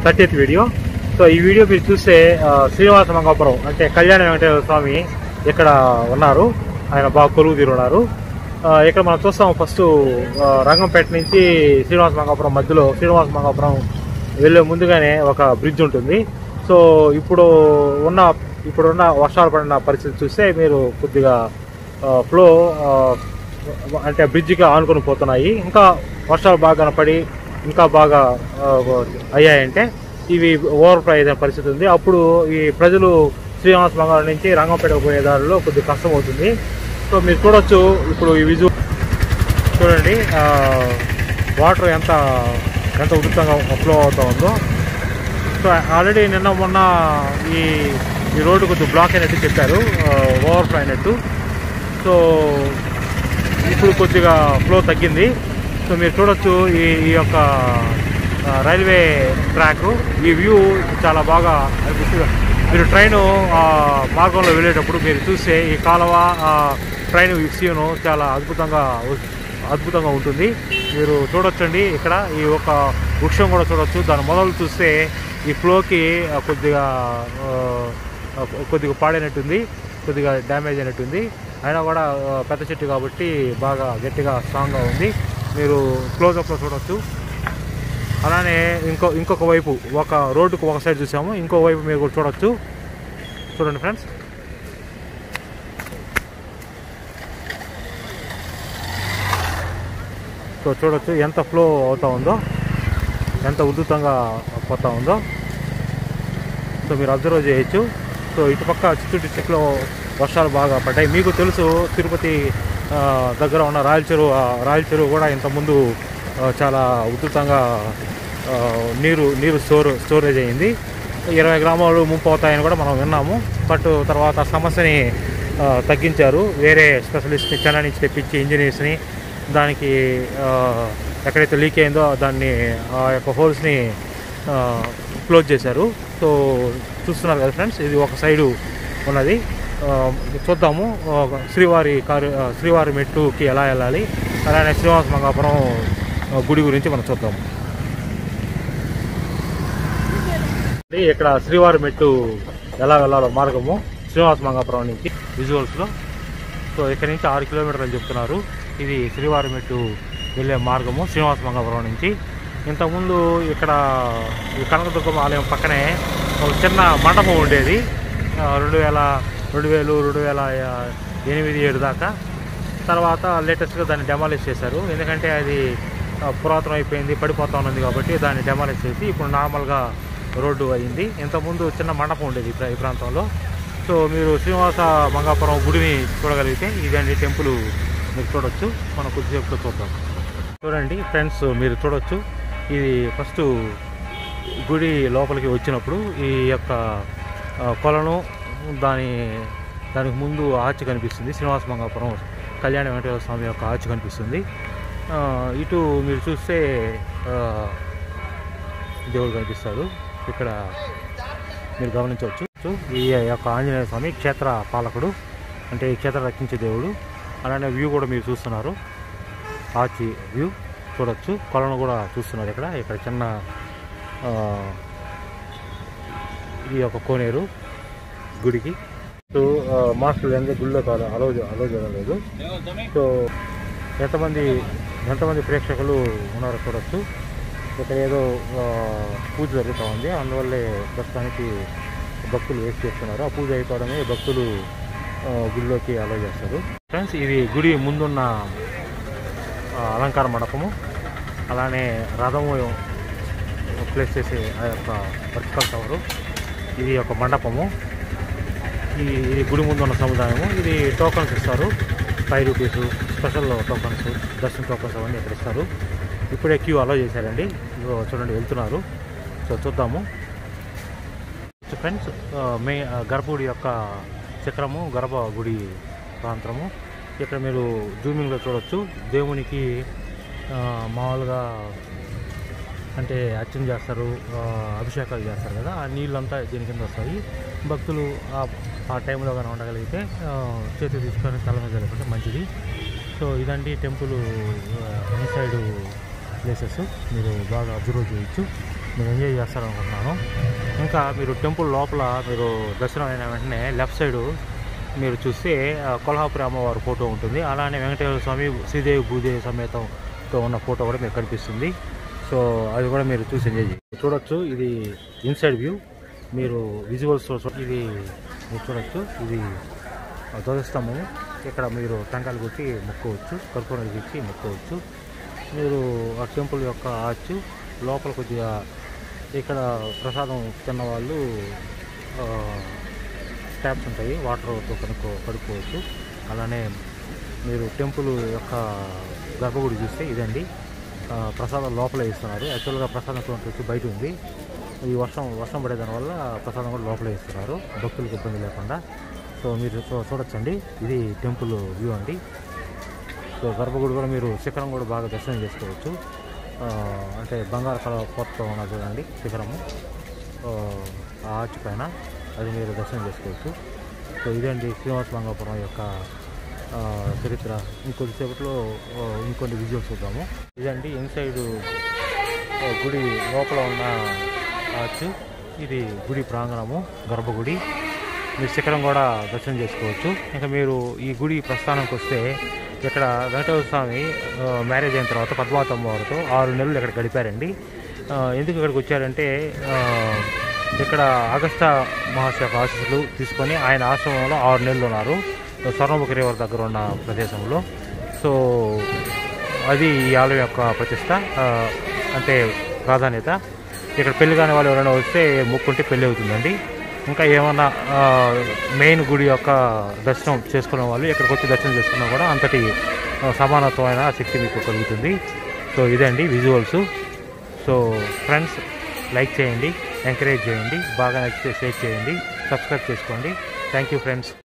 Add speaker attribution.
Speaker 1: thirtieth video so ఈ video మీరు చూస్తే ఆ, శ్రీనివాస మంగాపురం అంటే కళ్యాణ వెంకటేశ్వర స్వామి ఇక్కడ ఉన్నారు ఆయన బాగా కొలువు తీరున్నారు ఆ, ఇక్కడ మనం చూస్తాం ఫస్ట్ ఆ, రంగంపేట నుంచి శ్రీనివాస మంగాపురం మధ్యలో శ్రీనివాస మంగాపురం వెళ్ళే ముందుగానే ఒక బ్రిడ్జ్ ఉంటుంది సో ఇప్పుడు ఉన్న ఇప్పుడున్న వర్షాలు పడిన పరిస్థితి చూస్తే మీరు కొద్దిగా ఫ్లో అంటే బ్రిడ్జికి ఆనుకొని పోతున్నాయి ఇంకా వర్షాలు బాగా కనపడి ఇంకా బాగా ఆ, అయ్యాయంటే ఇవి ఓవర్ ఫ్లో అయ్యే పరిస్థితి ఉంది అప్పుడు ఈ ప్రజలు శ్రీనివాస మంగళం నుంచి రంగంపేట పోయే దారిలో కొద్దిగా కష్టం అవుతుంది సో మీరు చూడొచ్చు ఇప్పుడు ఈ విజు చూడండి ఆ, వాటర్ ఎంత ఎంత ఉధృతంగా ఫ్లో అవుతా ఉందో సో ఆల్రెడీ నిన్న మొన్న ఈ ఈ రోడ్డు కొద్దిగా బ్లాక్ అయినట్టు చెప్పారు ఓవర్ ఫ్లో అయినట్టు సో ఇప్పుడు కొద్దిగా ఫ్లో తగ్గింది సో మీరు చూడొచ్చు ఈ ఈ యొక్క ఆ, రైల్వే ట్రాక్ ఈ వ్యూ చాలా బాగా అనిపిస్తుంది మీరు ట్రైన్ మార్గంలో వెళ్ళేటప్పుడు మీరు చూస్తే ఈ కాలువ ఆ, ట్రైన్ సీను చాలా అద్భుతంగా అద్భుతంగా ఉంటుంది మీరు చూడొచ్చండి ఇక్కడ ఈ ఒక వృక్షం కూడా చూడొచ్చు దాని మొదలు చూస్తే ఈ ఫ్లోకి ఆ, కొద్దిగా ఆ, ఆ, కొద్దిగా పాడైనట్టుంది కొద్దిగా డ్యామేజ్ అయినట్టుంది అయినా కూడా ఆ, పెద్ద చెట్టు కాబట్టి బాగా గట్టిగా స్ట్రాంగ్గా ఉంది మీరు క్లోజప్లో చూడొచ్చు అలానే ఇంకో ఇంకొక వైపు ఒక రోడ్డుకు ఒక సైడ్ చూసాము ఇంకో వైపు మీరు కూడా చూడొచ్చు చూడండి ఫ్రెండ్స్ సో చూడొచ్చు ఎంత ఫ్లో అవుతా ఉందో ఎంత ఉధృతంగా పోతా ఉందో సో మీరు అబ్జర్వ్ చేయొచ్చు సో ఇటుపక్క చిత్తూరు డిస్టిక్లో వర్షాలు బాగా పడ్డాయి మీకు తెలుసు తిరుపతి ఆ, దగ్గర ఉన్న రాయల చెరువు ఆ రాయల చెరువు కూడా ఇంతకుముందు ఆ, చాలా ఉధృతంగా ఆ, నీరు నీరు స్టోర్ స్టోరేజ్ అయింది ఇరవై గ్రామాలు ముంపు అవుతాయని కూడా మనం విన్నాము బట్ తర్వాత సమస్యని ఆ, తగ్గించారు వేరే స్పెషలిస్ట్ని చెన్నై నుంచి తెప్పించి ఇంజనీర్స్ని దానికి ఆ, ఎక్కడైతే లీక్ అయిందో దాన్ని ఆ యొక్క హోల్స్ని క్లోజ్ చేశారు సో చూస్తున్నారు కదా ఫ్రెండ్స్ ఇది ఒక సైడు ఉన్నది ఆ, చూద్దాము ఆ, శ్రీవారి కారు ఆ, శ్రీవారి మెట్టుకి ఎలా వెళ్ళాలి అలానే శ్రీనివాస మంగాపురం ఆ, గుడి గురించి మనం చూద్దాము ఇక్కడ శ్రీవారి మెట్టు ఎలా వెళ్ళాలో మార్గము శ్రీనివాస మంగాపురం నుంచి విజువల్స్లో సో ఇక్కడ నుంచి ఆరు కిలోమీటర్లు చెప్తున్నారు ఇది శ్రీవారి మెట్టు వెళ్ళే మార్గము శ్రీనివాస మంగాపురం నుంచి ఇంతకుముందు ఇక్కడ ఈ కనకదుర్గమ్మ ఆలయం పక్కనే ఒక చిన్న మండపం ఉండేది ఆ, రెండు వేల రెండు వేలు రెండు వేల ఆ, ఎనిమిది ఏడు దాకా తర్వాత లేటెస్ట్గా దాన్ని డెమాలిష్ చేశారు ఎందుకంటే అది ఆ, పురాతనం అయిపోయింది పడిపోతా ఉన్నది కాబట్టి దాన్ని డెమాలిష్ చేసి ఇప్పుడు నార్మల్గా రోడ్డు అయింది ఇంతకుముందు చిన్న మండపం ఉండేది ఈ ప్రా- ఈ ప్రాంతంలో సో మీరు శ్రీనివాస మంగాపురం గుడిని చూడగలిగితే ఇదండి టెంపుల్ మీరు చూడొచ్చు మనం కొద్దిసేపులో చూద్దాం చూడండి ఫ్రెండ్స్ మీరు చూడొచ్చు ఇది ఫస్ట్ గుడి లోపలికి వచ్చినప్పుడు ఈ యొక్క ఆ, కొలను దాని దానికి ముందు ఆర్చ్ కనిపిస్తుంది శ్రీనివాస మంగాపురం కళ్యాణ వెంకటేశ్వర స్వామి యొక్క ఆర్చ్ కనిపిస్తుంది ఆ, ఇటు మీరు చూస్తే ఆ, దేవుడు కనిపిస్తాడు ఇక్కడ మీరు గమనించవచ్చు ఈ యొక్క ఆంజనేయ స్వామి క్షేత్ర పాలకుడు అంటే ఈ క్షేత్ర రక్షించే దేవుడు అలానే వ్యూ కూడా మీరు చూస్తున్నారు ఆచి వ్యూ చూడొచ్చు కొలను కూడా చూస్తున్నారు ఇక్కడ ఇక్కడ చిన్న ఆ, ఈ యొక్క కోనేరు గుడికి సో ఆ, మాస్టర్లు ఎందుకు గుడిలో కాదు అలో అలో చేయలేదు సో ఎంతమంది ఎంతమంది ప్రేక్షకులు ఉన్నారో చూడొచ్చు ఇక్కడ ఏదో ఆ, పూజ జరుగుతూ ఉంది అందువల్లే ప్రస్తుతానికి భక్తులు వేస్ట్ చేస్తున్నారు ఆ పూజ అయిపోవడమే భక్తులు ఆ, గుడిలోకి అలో చేస్తారు ఫ్రెండ్స్ ఇది గుడి ముందున్న ఆ, అలంకార మండపము అలానే రథము ప్లేస్ చేసే ఆ యొక్క వర్టికల్ టవరు ఇది ఒక మండపము ఈ ఇది గుడి ముందు ఉన్న సముదాయము ఇది టోకన్స్ ఇస్తారు ఫైవ్ రూపీస్ స్పెషల్ టోకన్స్ దర్శన టోకన్స్ అవన్నీ ఇక్కడ ఇస్తారు ఇప్పుడే క్యూ అలో చేశారండి ఇదిగో చూడండి వెళ్తున్నారు సో చూద్దాము ఫ్రెండ్స్ మే ఆ, గర్భగుడి యొక్క చక్రము గర్భ గుడి ప్రాంతము ఇక్కడ మీరు జూమింగ్లో చూడొచ్చు దేవునికి ఆ, మామూలుగా అంటే అర్చన చేస్తారు ఆ, అభిషేకాలు చేస్తారు కదా ఆ నీళ్ళంతా దీని కింద వస్తాయి భక్తులు ఆ- ఆ టైంలో కానీ ఉండగలిగితే ఆ, చేతి తీసుకొని తల మీద జరుపుకుంటే మంచిది సో ఇదండి టెంపుల్ ఇన్సైడ్ ప్లేసెస్ మీరు బాగా అబ్జర్వ్ చేయొచ్చు మీరు ఎంజాయ్ చేస్తారనుకుంటున్నాను ఇంకా మీరు టెంపుల్ లోపల మీరు దర్శనం అయిన వెంటనే లెఫ్ట్ సైడ్ మీరు చూస్తే ఆ, కొల్హాపురి అమ్మవారి ఫోటో ఉంటుంది అలానే వెంకటేశ్వర స్వామి శ్రీదేవి భూదేవి సమేతంతో ఉన్న ఫోటో కూడా మీకు కనిపిస్తుంది సో అది కూడా మీరు చూసి ఎంజాయ్ చేయండి చూడొచ్చు ఇది ఇన్సైడ్ వ్యూ మీరు విజువల్స్ ఇది మీరు చూడొచ్చు ఇది ఆ ధ్వజస్తంభము ఇక్కడ మీరు టెంకాయలు కొట్టి మొక్కవచ్చు కర్పూరం వెలిగించి మొక్కవచ్చు మీరు ఆ టెంపుల్ యొక్క ఆర్చ్ లోపల కొద్దిగా ఇక్కడ ప్రసాదం తిన్న వాళ్ళు ట్యాప్స్ ఉంటాయి వాటర్తో కనుక్కో కడుక్కోవచ్చు అలానే మీరు టెంపుల్ యొక్క గర్భగుడి చూస్తే ఇదండి ఆ, ప్రసాదం లోపలే ఇస్తున్నారు యాక్చువల్గా ప్రసాదం కౌంటర్ వచ్చి బయట ఉంది ఈ వర్షం వర్షం పడే దానివల్ల ప్రసాదం కూడా లోపలే ఇస్తున్నారు భక్తులకు ఇబ్బంది లేకుండా సో మీరు చూ- చూడొచ్చండి ఇది టెంపుల్ వ్యూ అండి సో గర్భగుడి కూడా మీరు శిఖరం కూడా బాగా దర్శనం చేసుకోవచ్చు ఆ, అంటే బంగారు కల కొత్త ఉన్నది చూడండి శిఖరము ఆ, ఆ ఆర్చ్ పైన అది మీరు దర్శనం చేసుకోవచ్చు సో ఇదండి శ్రీనివాస మంగాపురం యొక్క ఆ, చరిత్ర ఇంకొద్దిసేపట్లో ఆ, ఇంకొన్ని విజువల్స్ చూద్దాము ఇదండి ఇన్సైడ్ ఆ, గుడి లోపల ఉన్న ఆర్చ్ ఇది గుడి ప్రాంగణము గర్భగుడి మీరు శిఖరం కూడా దర్శనం చేసుకోవచ్చు ఇంకా మీరు ఈ గుడి ప్రస్థానానికి వస్తే ఇక్కడ వెంకటేశ్వర స్వామి ఆ, మ్యారేజ్ అయిన తర్వాత పద్మావతమ్మ వారితో ఆరు నెలలు ఇక్కడ గడిపారండి ఆ, ఎందుకు ఇక్కడికి వచ్చారంటే ఆ, ఇక్కడ అగస్త మహర్షి యొక్క ఆశీస్సులు తీసుకొని ఆయన ఆశ్రమంలో ఆరు నెలలు ఉన్నారు స్వర్ణముఖ రివర్ దగ్గర ఉన్న ప్రదేశంలో సో అది ఈ ఆలయం యొక్క ప్రతిష్ట ఆ, అంటే ప్రాధాన్యత ఇక్కడ పెళ్లి కాని వాళ్ళు ఎవరైనా వస్తే మొక్కుంటే పెళ్లి అవుతుందండి ఇంకా ఏమన్నా ఆ, మెయిన్ గుడి యొక్క దర్శనం చేసుకున్న వాళ్ళు ఇక్కడికి వచ్చి దర్శనం చేసుకున్నా కూడా అంతటి ఆ, సమానత్వమైన శక్తి మీకు కలుగుతుంది సో ఇదండి విజువల్స్ సో ఫ్రెండ్స్ లైక్ చేయండి ఎంకరేజ్ చేయండి బాగా నచ్చితే షేర్ చేయండి సబ్స్క్రైబ్ చేసుకోండి థ్యాంక్ యూ ఫ్రెండ్స్